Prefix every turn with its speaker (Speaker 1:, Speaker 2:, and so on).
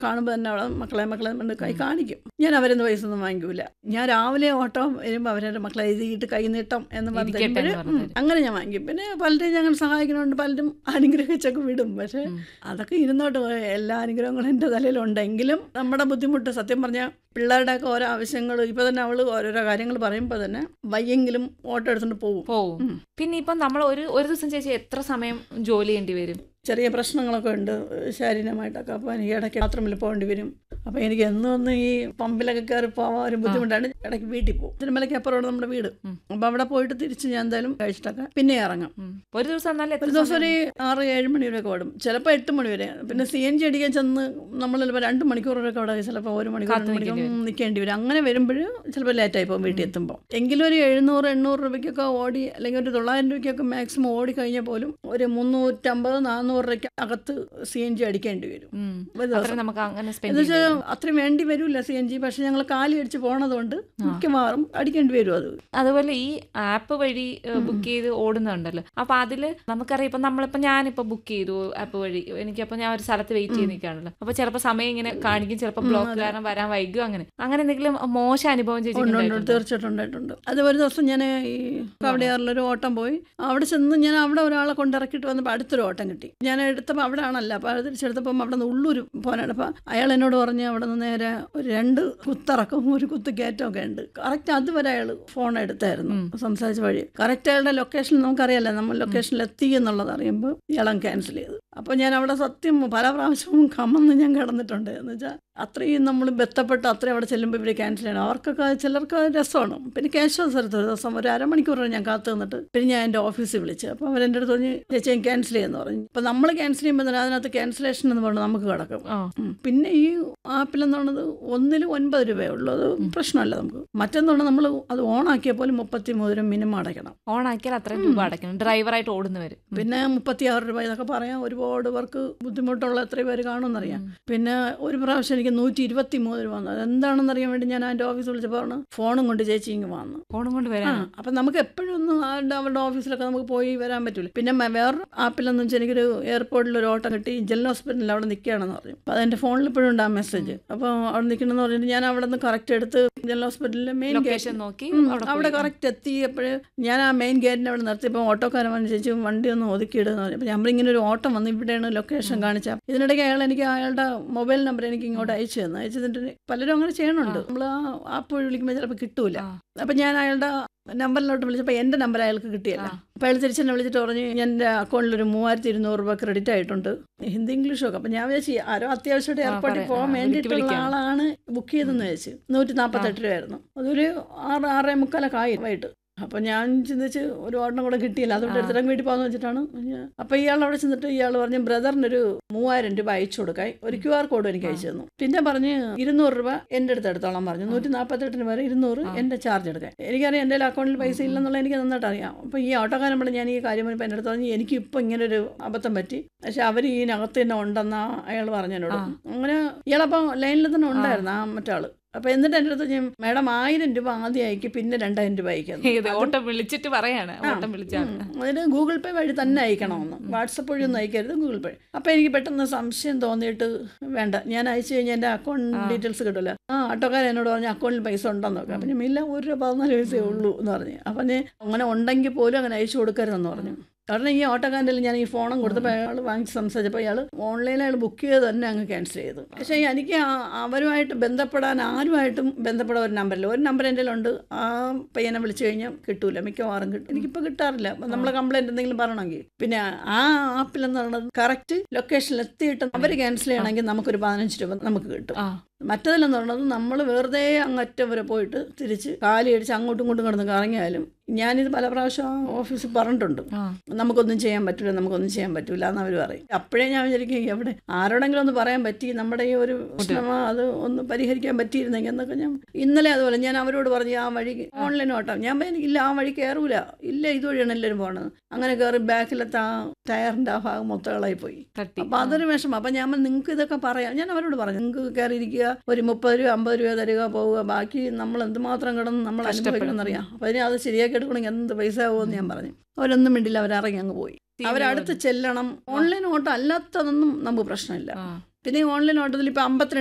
Speaker 1: കാണുമ്പോൾ തന്നെ അവിടെ മക്കളെ മക്കളെ കൊണ്ട് കൈ കാണിക്കും ഞാൻ അവരൊന്നും പൈസ ഒന്നും വാങ്ങിക്കൂല ഞാൻ രാവിലെ ഓട്ടം വരുമ്പോൾ അവരെ മക്കളെ എഴുതിയിട്ട് കൈ നീട്ടം എന്ന് പറഞ്ഞു
Speaker 2: ഇരിക്കട്ടെ എന്ന്
Speaker 1: തരുമ്പോഴ്,
Speaker 2: പറഞ്ഞു
Speaker 1: ഉം, അങ്ങനെ ഞാൻ വാങ്ങിക്കും പിന്നെ പലരെയും ഞങ്ങൾ സഹായിക്കുന്നുണ്ട് പലരും അനുഗ്രഹിച്ചൊക്കെ വിടും പക്ഷേ
Speaker 2: ഉം.
Speaker 1: അതൊക്കെ ഇരുന്നോട്ട് എല്ലാ അനുഗ്രഹങ്ങളും എൻ്റെ തലയിലുണ്ടെങ്കിലും നമ്മുടെ ബുദ്ധിമുട്ട് സത്യം പറഞ്ഞാൽ പിള്ളേരുടെയൊക്കെ ഓരോ ആവശ്യങ്ങൾ ഇപ്പോൾ തന്നെ അവൾ ഓരോരോ കാര്യങ്ങൾ പറയുമ്പോൾ തന്നെ വയ്യെങ്കിലും ഓട്ടോ എടുത്തുകൊണ്ട് പോകും
Speaker 2: പോവും
Speaker 1: ഉം.
Speaker 2: പിന്നെ ഇപ്പം നമ്മൾ ഒരു ഒരു ദിവസം ചേച്ചി എത്ര സമയം ജോലി ചെയ്യേണ്ടി വരും
Speaker 1: ചെറിയ പ്രശ്നങ്ങളൊക്കെ ഉണ്ട് ശാരീരികമായിട്ടൊക്കെ അപ്പോൾ എനിക്ക് ഇടയ്ക്ക് ബാത്റൂമിൽ പോകേണ്ടി വരും അപ്പോൾ എനിക്ക് എന്നും ഒന്ന് ഈ പമ്പിലൊക്കെ കയറി പോകാൻ ഒരു ബുദ്ധിമുട്ടാണ് ഇടയ്ക്ക് വീട്ടിൽ പോകും തിരുമലയ്ക്ക് അപ്പുറമാണ് നമ്മുടെ വീട്
Speaker 2: ഉം.
Speaker 1: അപ്പോൾ അവിടെ പോയിട്ട് തിരിച്ച് ഞാൻ എന്തായാലും കഴിച്ചിട്ടൊക്കെ പിന്നെ ഇറങ്ങാം
Speaker 2: ഉം. ഒരു ദിവസം എന്നാലും എത്ര
Speaker 1: ഒരു ദിവസം ഒരു
Speaker 2: സമയം?
Speaker 1: ആറ് ഏഴ് മണി വരെയൊക്കെ ഓടും ചിലപ്പോൾ എട്ട് മണി വരെ പിന്നെ സി എൻ ജി അടിക്കാൻ ചെന്ന് നമ്മൾ ചിലപ്പോൾ രണ്ട് മണിക്കൂറൊക്കെ അവിടെ ചിലപ്പോൾ ഒരു മണിക്കൂർ
Speaker 2: കാത്ത്
Speaker 1: രണ്ട് മണിക്കൂർ
Speaker 2: നിൽക്കേണ്ടി
Speaker 1: നിൽക്കേണ്ടി വരും അങ്ങനെ വരുമ്പോൾ ചിലപ്പോൾ ലേറ്റായി പോകും വീട്ടിൽ എത്തുമ്പോൾ എങ്കിലും ഒരു എഴുന്നൂറ് എണ്ണൂറ് രൂപയ്ക്കൊക്കെ ഓടി അല്ലെങ്കിൽ ഒരു തൊള്ളായിരം രൂപയ്ക്കൊക്കെ മാക്സിമം ഓടി കഴിഞ്ഞാൽ പോലും ഒരു മുന്നൂറ്റമ്പത് നാനൂറ് രൂപയ്ക്ക് അകത്ത് സി എൻ ജി അടിക്കേണ്ടി വരും
Speaker 2: ഉം.
Speaker 1: ഒരു ദിവസം
Speaker 2: അത്രയും നമുക്ക് അങ്ങനെ
Speaker 1: എന്ന്
Speaker 2: സ്പെൻഡ്
Speaker 1: വെച്ചാൽ അത്രയും വേണ്ടി വരില്ല സി എൻ ജി പക്ഷെ ഞങ്ങൾ കാലി അടിച്ച് പോണതുകൊണ്ട് മിക്കവാറും അടിക്കേണ്ടി വരും അത്
Speaker 2: അതുപോലെ ഈ ആപ്പ് വഴി ബുക്ക് ചെയ്ത് ഓടുന്നുണ്ടല്ലോ അപ്പൊ അതില് നമുക്കറിയാം ഇപ്പൊ നമ്മളിപ്പോ ഞാനിപ്പോ ബുക്ക് ചെയ്തു ആപ്പ് വഴി എനിക്കപ്പോ ഞാൻ ഒരു സ്ഥലത്ത് വെയിറ്റ് ചെയ്ത് നിൽക്കുകയാണല്ലോ അപ്പൊ ചിലപ്പോൾ സമയം ഇങ്ങനെ കാണിക്കും ചിലപ്പോൾ ബ്ലോക്ക് കാരണം വരാൻ വൈകും അങ്ങനെ അങ്ങനെ എന്തെങ്കിലും മോശം അനുഭവം ചേച്ചി
Speaker 1: ഉണ്ട് ഉണ്ട് തീർച്ചയായിട്ടും ഉണ്ടായിട്ടുണ്ട് അത് ഒരു ദിവസം ഞാൻ ഈ കവടിയാറിലൊരു ഓട്ടം പോയി അവിടെ ചെന്ന് ഞാൻ അവിടെ ഒരാളെ കൊണ്ടിറക്കിയിട്ട് വന്നപ്പോൾ അടുത്തൊരു ഓട്ടം കിട്ടി ഞാൻ എടുത്തപ്പോൾ അവിടെ ആണല്ലോ അപ്പോൾ അത് തിരിച്ചെടുത്തപ്പം അവിടെ നിന്ന് ഉള്ളൂര് പോകാനാണ് അപ്പോൾ അയാൾ എന്നോട് പറഞ്ഞ് അവിടെ നിന്ന് നേരെ ഒരു രണ്ട് കുത്തിറക്കും ഒരു കുത്ത് കയറ്റമൊക്കെ ഉണ്ട് കറക്റ്റ് അതുവരെ അയാൾ ഫോൺ എടുത്തായിരുന്നു സംസാരിച്ച വഴി കറക്റ്റ് അയാളുടെ ലൊക്കേഷൻ നമുക്കറിയാലോ നമ്മൾ ലൊക്കേഷനിൽ എത്തി എന്നുള്ളത് അറിയുമ്പോൾ ഇയാളെ ക്യാൻസൽ ചെയ്തു അപ്പോൾ ഞാൻ അവിടെ സത്യം പല പ്രാവശ്യവും കമന്ന് ഞാൻ കിടന്നിട്ടുണ്ട് എന്ന് വെച്ചാൽ അത്രയും നമ്മൾ ബന്ധപ്പെട്ട് അത്രയും അവിടെ ചെല്ലുമ്പോൾ ഇവർ ക്യാൻസൽ ചെയ്യണം അവർക്കൊക്കെ ചിലർക്ക് അത് രസമാണ് പിന്നെ കേശവ സ്ഥലത്ത് ഒരു ദിവസം ഒരു അരമണിക്കൂർ ഞാൻ കാത്തു നിന്നിട്ട് പിന്നെ ഞാൻ എൻ്റെ ഓഫീസിൽ വിളിച്ചു അപ്പോൾ അവരെൻ്റെ അടുത്ത് പറഞ്ഞ് ചേച്ചി ഞാൻ ക്യാൻസൽ ചെയ്യുമെന്ന് പറഞ്ഞു അപ്പോൾ നമ്മൾ ക്യാൻസൽ ചെയ്യുമ്പോൾ തന്നെ അതിനകത്ത് ക്യാൻസലേഷൻ എന്ന് പറഞ്ഞാൽ നമുക്ക് കിടക്കും
Speaker 2: ആ
Speaker 1: ഉം. പിന്നെ ഈ ആപ്പിലെന്ന് പറയുന്നത് ഒന്നിൽ ഒൻപത് രൂപയേ ഉള്ളൂ അത് പ്രശ്നമല്ല നമുക്ക് മറ്റൊന്നുകൊണ്ട് നമ്മൾ അത് ഓണാക്കിയ പോലും മുപ്പത്തി മൂന്ന് രൂപ മിനിമം അടയ്ക്കണം
Speaker 2: ഓൺ ആക്കിയാൽ അത്രയും രൂപ അടയ്ക്കണം ഡ്രൈവറായിട്ട് ഓടുന്നവര്
Speaker 1: പിന്നെ മുപ്പത്തിയാറ് രൂപ ഇതൊക്കെ പറയാം ഒരുപാട് പേർക്ക് ബുദ്ധിമുട്ടുള്ള എത്ര പേര് കാണുമെന്നറിയാം പിന്നെ ഒരു പ്രാവശ്യം എനിക്ക് നൂറ്റി ഇരുപത്തി മൂന്ന് രൂപ വന്നു അതെന്താണെന്ന് അറിയാൻ വേണ്ടി ഞാൻ എൻ്റെ ഓഫീസിൽ വിളിച്ചപ്പോൾ പറഞ്ഞു ഫോണും കൊണ്ട് ചേച്ചി ഇങ്ങ് വന്നു
Speaker 2: ഫോണും കൊണ്ട്
Speaker 1: ആ
Speaker 2: വരാൻ
Speaker 1: അപ്പം നമുക്ക് എപ്പോഴും ഒന്നും ആരുടെ അവരുടെ ഓഫീസിലൊക്കെ നമുക്ക് പോയി വരാൻ പറ്റില്ല പിന്നെ മ- വേറെ ആപ്പിലെന്ന് വെച്ചാൽ എനിക്കൊരു എയർപോർട്ടിൽ ഒരു ഓട്ടം കിട്ടി ജനറൽ ഹോസ്പിറ്റലിൽ അവിടെ നിൽക്കുകയാണെന്ന് പറഞ്ഞു അപ്പോൾ അതെൻ്റെ ഫോണിൽ ഇപ്പോഴും ഉണ്ട് ആ മെസ്സേജ് അപ്പോൾ അവിടെ നിൽക്കണമെന്ന് പറഞ്ഞിട്ട് ഞാൻ അവിടെ നിന്ന് കറക്റ്റ് എടുത്ത് ജനറൽ ഹോസ്പിറ്റലിലെ മെയിൻ
Speaker 2: ലൊക്കേഷൻ നോക്കി അവിടെ
Speaker 1: അവിടെ
Speaker 2: പോയി.
Speaker 1: കറക്റ്റ് എത്തിയപ്പോൾ ഞാൻ ആ മെയിൻ ഗേറ്റിൻ്റെ അവിടെ നിർത്തിയപ്പോൾ ഓട്ടോക്കാരൻ വന്ന് ചേച്ചി വണ്ടി ഒന്ന് ഒതുക്കിയിടുന്നു പറഞ്ഞു അപ്പോൾ നമ്മളിങ്ങനെ ഒരു ഓട്ടം വന്ന് ഇവിടെയാണ് ലൊക്കേഷൻ കാണിച്ചത് ഇതിനിടയ്ക്ക് അയാൾ എനിക്ക് അയാളുടെ മൊബൈൽ നമ്പർ എനിക്ക് ഇങ്ങോട്ട് അയച്ചു തന്നു അയച്ചു തന്നിട്ട് പലരും അങ്ങനെ ചെയ്യണുണ്ട് നമ്മൾ ആ ആപ്പ് വഴി വിളിക്കുമ്പോൾ ചിലപ്പോൾ കിട്ടൂല
Speaker 2: ആ.
Speaker 1: അപ്പം ഞാൻ അയാളുടെ നമ്പറിലോട്ട് വിളിച്ചപ്പോൾ എൻ്റെ നമ്പർ അയാൾക്ക് കിട്ടിയല്ല
Speaker 2: ആ.
Speaker 1: അപ്പോൾ അയാൾ തിരിച്ചെന്നെ വിളിച്ചിട്ട് പറഞ്ഞു എൻ്റെ അക്കൗണ്ടിൽ ഒരു മൂവായിരത്തി ഇരുന്നൂറ് രൂപ ക്രെഡിറ്റ് ആയിട്ടുണ്ട് ഹിന്ദി ഇംഗ്ലീഷും ഒക്കെ അപ്പം ഞാൻ വിചാരിച്ചു ആരോ അത്യാവശ്യമായിട്ട്
Speaker 2: ആ,
Speaker 1: എയർപോർട്ടിൽ
Speaker 2: പറയാം.
Speaker 1: പോകാൻ
Speaker 2: ആ, വിളിക്ക്
Speaker 1: വേണ്ടിയിട്ടുള്ള
Speaker 2: വിളിക്കാം.
Speaker 1: ആളാണ് ബുക്ക് ചെയ്തെന്ന് വെച്ച് നൂറ്റി നാൽപ്പത്തെട്ട് രൂപയായിരുന്നു അതൊരു ആറ് ആറേ മുക്കാലൊക്കെ ആയി വൈകിട്ട് അപ്പം ഞാൻ ചിന്തിച്ച് ഒരു ഓട്ടം കൂടെ കിട്ടിയില്ല അതുകൊണ്ട്
Speaker 2: ആ.
Speaker 1: എടുത്തിട്ട് വീട്ടിൽ പോകാന്ന് വെച്ചിട്ടാണ് ഞാൻ- അപ്പം ഇയാൾ അവിടെ ചെന്നിട്ട് ഇയാൾ പറഞ്ഞ് ബ്രദറിനൊരു മൂവായിരം രൂപ അയച്ചു കൊടുക്കാൻ ഒരു ക്യു ആർ കോഡ് എനിക്ക് അയച്ചു തന്നു പിന്നെ പറഞ്ഞ് ഇരുന്നൂറ് രൂപ എൻ്റെ അടുത്ത് എടുത്തോളാം പറഞ്ഞു നൂറ്റി നാൽപ്പത്തെട്ടിന് വരെ ഇരുന്നൂറ് എൻ്റെ ചാർജ് എടുക്കാൻ എനിക്കറിയാം എൻ്റെ അക്കൗണ്ടിൽ പൈസ ഇല്ലെന്നുള്ളത് എനിക്ക് നന്നായിട്ട് അറിയാം അപ്പോൾ ഈ ഓട്ടോക്കാരൻ പറഞ്ഞ് ഞാൻ ഈ കാര്യം പറഞ്ഞപ്പോൾ എൻ്റെ അടുത്ത് പറഞ്ഞു എനിക്ക് ഇപ്പോൾ ഇങ്ങനെ ഒരു അബദ്ധം പറ്റി പക്ഷെ അവർ ഇതിനകത്ത് തന്നെ ഉണ്ടെന്നാ അയാൾ പറഞ്ഞു എന്നോട്
Speaker 2: ആ.
Speaker 1: അങ്ങനെ ഇയാളപ്പോൾ ലൈനിൽ തന്നെ ഉണ്ടായിരുന്നു ആ മറ്റാൾ അപ്പോൾ എന്നിട്ട് എൻ്റെ അടുത്ത് ഞാൻ മാഡം ആയിരം രൂപ ആദ്യം അയക്കി പിന്നെ രണ്ടായിരം രൂപ അയക്കുന്നു
Speaker 2: ഇത് ഓട്ടം വിളിച്ചിട്ട് പറയാണ് ഓട്ടം വിളിച്ചാണ്
Speaker 1: ഉം. അതിന് ഗൂഗിൾ പേ വഴി തന്നെ അയക്കണമെന്ന് വാട്സപ്പ് വഴി ഒന്നും അയക്കരുത് ഗൂഗിൾ പേ അപ്പോൾ എനിക്ക് പെട്ടെന്ന് സംശയം തോന്നിയിട്ട് വേണ്ട ഞാൻ അയച്ചു കഴിഞ്ഞാൽ എൻ്റെ അക്കൗണ്ട് ഡീറ്റെയിൽസ് കിട്ടില്ല ആ ഓട്ടോക്കാരൻ എന്നോട് പറഞ്ഞു അക്കൗണ്ടിൽ പൈസ ഉണ്ടെന്ന് നോക്കാം അപ്പം ഞാൻ ഇല്ല ഒരു രൂപ പതിനാല് പൈസയേ ഉള്ളൂ എന്ന് പറഞ്ഞു അപ്പം ഞാൻ അങ്ങനെ ഉണ്ടെങ്കിൽ പോലും അങ്ങനെ അയച്ചു കൊടുക്കരുതെന്ന് പറഞ്ഞു കാരണം ഈ ഓട്ടോക്കാരൻ്റെ ഞാൻ ഈ ഫോണും കൊടുത്തപ്പോൾ അയാൾ വാങ്ങിച്ച് സംസാരിച്ചപ്പോൾ അയാൾ ഓൺലൈനിൽ അയാൾ ബുക്ക് ചെയ്ത് തന്നെ അങ്ങ് ക്യാൻസൽ ചെയ്തു പക്ഷേ എനിക്ക് ആ- അവരുമായിട്ട് ബന്ധപ്പെടാൻ ആരുമായിട്ടും ബന്ധപ്പെടാൻ ഒരു നമ്പറില്ല ഒരു നമ്പർ എൻ്റെ ഉണ്ട് ആ പയ്യനെ വിളിച്ചു കഴിഞ്ഞാൽ കിട്ടൂല മിക്കവാറും കിട്ടും എനിക്കിപ്പോൾ കിട്ടാറില്ല അപ്പം നമ്മൾ കംപ്ലൈൻറ്റ് എന്തെങ്കിലും പറയണമെങ്കിൽ പിന്നെ ആ ആപ്പിൽ എന്ന് പറയുന്നത് കറക്റ്റ് ലൊക്കേഷനിൽ എത്തിയിട്ട് അവർ ക്യാൻസൽ ചെയ്യണമെങ്കിൽ നമുക്കൊരു പതിനഞ്ച് രൂപ നമുക്ക് കിട്ടും
Speaker 2: ആ
Speaker 1: മറ്റതിലെന്ന് പറയുന്നത് നമ്മൾ വെറുതെ അങ്ങറ്റം വരെ പോയിട്ട് തിരിച്ച് കാലി അടിച്ച് അങ്ങോട്ടും ഇങ്ങോട്ടും കിടന്ന് കറങ്ങിയാലും ഞാനിത് പല പ്രാവശ്യം ആ ഓഫീസിൽ പറഞ്ഞിട്ടുണ്ട്
Speaker 2: ആ
Speaker 1: നമുക്കൊന്നും ചെയ്യാൻ പറ്റില്ല നമുക്കൊന്നും ചെയ്യാൻ പറ്റില്ല എന്ന് അവർ പറയും അപ്പോഴേ ഞാൻ വിചാരിക്കും എവിടെ ആരോടെങ്കിലും ഒന്ന് പറയാൻ പറ്റി നമ്മുടെ ഈ ഒരു പ്രശ്നം അത് ഒന്ന് പരിഹരിക്കാൻ പറ്റിയിരുന്നെങ്കിൽ എന്നൊക്കെ ഞാൻ ഇന്നലെ അതുപോലെ ഞാൻ അവരോട് പറഞ്ഞു ആ വഴി ഓൺലൈൻ ഓട്ടം ഞാൻ പറഞ്ഞു ഇല്ല ആ വഴി കയറൂല ഇല്ല ഇതുവഴിയാണ് എല്ലാവരും പോണത് അങ്ങനെ കയറി ബാക്കിലത്തെ ആ ടയറിൻ്റെ ആ ഭാഗം മൊത്തം ഇളകി പോയി
Speaker 2: തട്ടി
Speaker 1: അപ്പൊ അതൊരു വിഷമം അപ്പൊ ഞാൻ നിങ്ങൾക്ക് ഇതൊക്കെ പറയാം ഞാൻ അവരോട് പറഞ്ഞു നിങ്ങൾക്ക് കയറിയിരിക്കുക ഒരു മുപ്പത് രൂപ അമ്പത് രൂപ തരിക പോവുക ബാക്കി നമ്മൾ എന്തുമാത്രം കിടന്ന് നമ്മൾ അനുഭവിക്കണമെന്നറിയാം അപ്പൊ അതിന് അത് ശരിയാക്കി എടുക്കണമെങ്കിൽ എന്ത് പൈസ ആവുമെന്ന് ഞാൻ പറഞ്ഞു അവരൊന്നും മിണ്ടില്ല അവരിറങ്ങി അങ്ങ് പോയി അവരടുത്ത് ചെല്ലണം ഓൺലൈൻ ഓട്ടം അല്ലാത്തതൊന്നും നമുക്ക് പ്രശ്നമില്ല
Speaker 2: ആ
Speaker 1: പിന്നെ ഈ ഓൺലൈൻ ഓട്ടത്തിൽ ഇപ്പോൾ അമ്പത്തിരണ്ട്